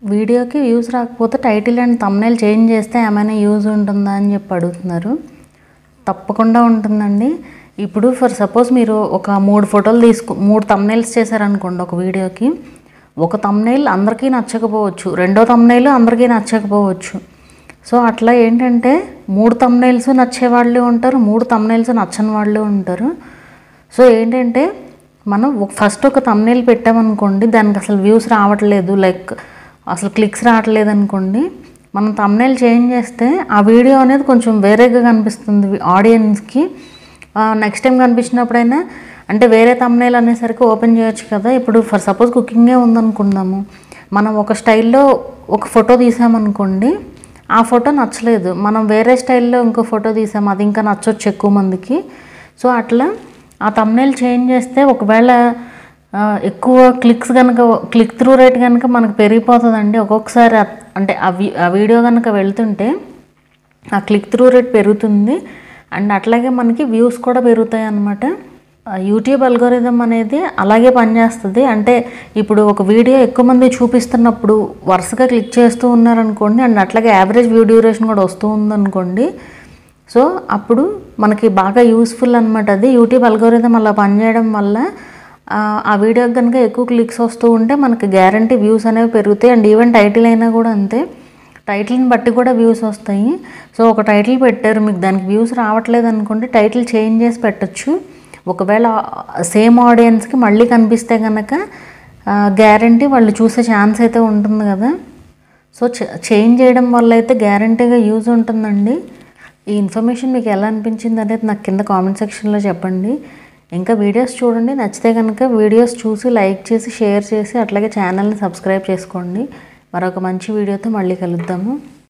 వీడియోకి వ్యూస్ రాకపోతే title and thumbnail change చేస్తే ఏమైనా యూజ్ ఉంటుందా అని చెప్పి అడుగుతున్నారు తప్పకుండా ఉంటుందండి ఇప్పుడు ఫర్ సపోజ్ మీరు ఒక మూడు ఫోటోలు తీసుకు మూడు తమ్నైల్స్ చేశారనుకోండి ఒక వీడియోకి ఒక తమ్నైల్ అందరికీ నచ్చకపోవచ్చు రెండో తమ్నైల్ అందరికీ నచ్చకపోవచ్చు సో అట్లా ఏంటంటే మూడు తమ్నైల్స్ నచ్చే వాళ్ళు ఉంటారు మూడు తమ్నైల్స్ నచ్చని వాళ్ళు ఉంటారు సో ఏంటంటే మనం ఫస్ట్ ఒక తమ్నైల్ పెట్టామనుకోండి దానికి అసలు వ్యూస్ రావట్లేదు లైక్ అసలు క్లిక్స్ రావట్లేదు అనుకోండి మనం తమ్నైల్ చేంజ్ చేస్తే ఆ వీడియో అనేది కొంచెం వేరేగా కనిపిస్తుంది ఆడియన్స్కి నెక్స్ట్ టైం కనిపించినప్పుడైనా అంటే వేరే తమ్నైల్ అనేసరికి ఓపెన్ చేయొచ్చు కదా ఇప్పుడు ఫర్ సపోజ్ కుకింగే ఉందనుకుందాము మనం ఒక స్టైల్లో ఒక ఫోటో తీసామనుకోండి ఆ ఫోటో నచ్చలేదు మనం వేరే స్టైల్లో ఇంకో ఫోటో తీసాము అది ఇంకా నచ్చొచ్చు ఎక్కువ మందికి సో అట్లా ఆ తమ్నైల్ చేంజ్ చేస్తే ఒకవేళ ఆ, ఎక్కువ క్లిక్స్ కనుక క్లిక్ త్రూ రేట్ కనుక మనకు పెరిగిపోతుందండి ఒక్కొక్కసారి ఆ- అంటే ఆ వి ఆ వీడియో కనుక వెళ్తుంటే ఆ క్లిక్ త్రూ రేట్ పెరుగుతుంది అండ్ అట్లాగే మనకి వ్యూస్ కూడా పెరుగుతాయి అన్నమాట ఆ యూట్యూబ్ అల్గోరిథం అనేది అలాగే పనిచేస్తుంది అంటే ఇప్పుడు ఒక వీడియో ఎక్కువ మంది చూపిస్తున్నప్పుడు వరుసగా క్లిక్ చేస్తూ ఉన్నారనుకోండి అండ్ అట్లాగే యావరేజ్ వ్యూ డ్యూరేషన్ కూడా వస్తూ ఉందనుకోండి సో అప్పుడు మనకి బాగా యూస్ఫుల్ అనమాట అది యూట్యూబ్ అల్గోరిథం అలా పనిచేయడం వల్ల ఆ, ఆ వీడియోకి కనుక ఎక్కువ క్లిక్స్ వస్తూ ఉంటే మనకి గ్యారంటీ వ్యూస్ అనేవి పెరుగుతాయి అండ్ ఈవెన్ టైటిల్ అయినా కూడా అంతే టైటిల్ని బట్టి కూడా వ్యూస్ వస్తాయి సో ఒక టైటిల్ పెట్టారు మీకు దానికి వ్యూస్ రావట్లేదు అనుకోండి టైటిల్ చేంజ్ చేసి పెట్టచ్చు ఒకవేళ సేమ్ ఆడియన్స్కి మళ్ళీ కనిపిస్తే కనుక గ్యారంటీ వాళ్ళు చూసే ఛాన్స్ అయితే ఉంటుంది కదా సో చేంజ్ చేయడం వల్ల అయితే గ్యారంటీగా యూజ్ ఉంటుందండి ఈ ఇన్ఫర్మేషన్ మీకు ఎలా అనిపించింది అనేది నాకు కింద కామెంట్ సెక్షన్లో చెప్పండి ఇంకా వీడియోస్ చూడండి నచ్చితే కనుక వీడియోస్ చూసి లైక్ చేసి షేర్ చేసి అట్లాగే ఛానల్ని సబ్స్క్రైబ్ చేసుకోండి మరొక మంచి వీడియోతో మళ్ళీ కలుద్దాము